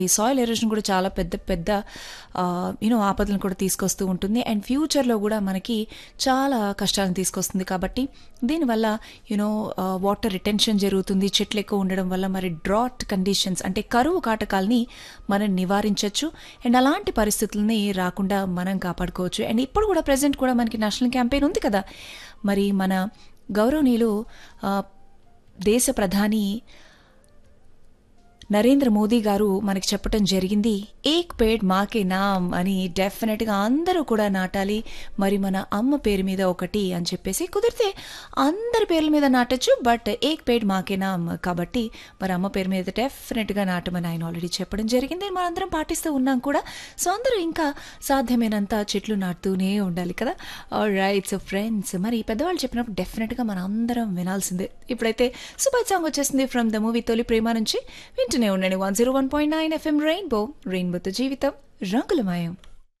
ఈ soil erosion కూడా చాలా పెద్ద పెద్ద యూనో ఆపదలను కూడా తీసుకొస్తూ ఉంటుంది అండ్ ఫ్యూచర్లో కూడా మనకి చాలా కష్టాలను తీసుకొస్తుంది కాబట్టి దీనివల్ల యూనో వాటర్ రిటెన్షన్ జరుగుతుంది చెట్లు ఎక్కువ ఉండడం వల్ల మరి డ్రాట్ కండిషన్స్ అంటే కరువు కాటకాల్ని మనం నివారించవచ్చు అండ్ అలాంటి పరిస్థితుల్ని రాకుండా మనం కాపాడుకోవచ్చు అండ్ ఇప్పుడు కూడా ప్రజెంట్ కూడా మనకి నేషనల్ క్యాంపెయిన్ ఉంది కదా మరి మన గౌరవనీయులు ఆ, దేశ ప్రధాని నరేంద్ర మోదీ గారు మనకి చెప్పటం జరిగింది ఏక్ పేడ్ మాకే నామ్ అని డెఫినెట్గా అందరూ కూడా నాటాలి మరి మన అమ్మ పేరు మీద ఒకటి అని చెప్పేసి కుదిరితే అందరి పేర్ల మీద నాటచ్చు బట్ ఏక్ పేడ్ మాకే నామ్ కాబట్టి మరి అమ్మ పేరు మీద డెఫినెట్గా నాటమని ఆయన ఆల్రెడీ చెప్పడం జరిగింది మనందరం పాటిస్తూ ఉన్నాం కూడా సో అందరూ ఇంకా సాధ్యమైనంత చెట్లు నాటుతూనే ఉండాలి కదా రైట్ సో ఫ్రెండ్స్ మరి పెద్దవాళ్ళు చెప్పినప్పుడు డెఫినెట్గా మన అందరం వినాల్సిందే ఇప్పుడైతే సూపర్ సాంగ్ వచ్చేసింది ఫ్రమ్ ద మూవీ తొలి ప్రేమ నుంచి వింటూనే ఉండండి one zero one point nine F M rainbow రెయిన్బోతో జీవితం రంగులమయం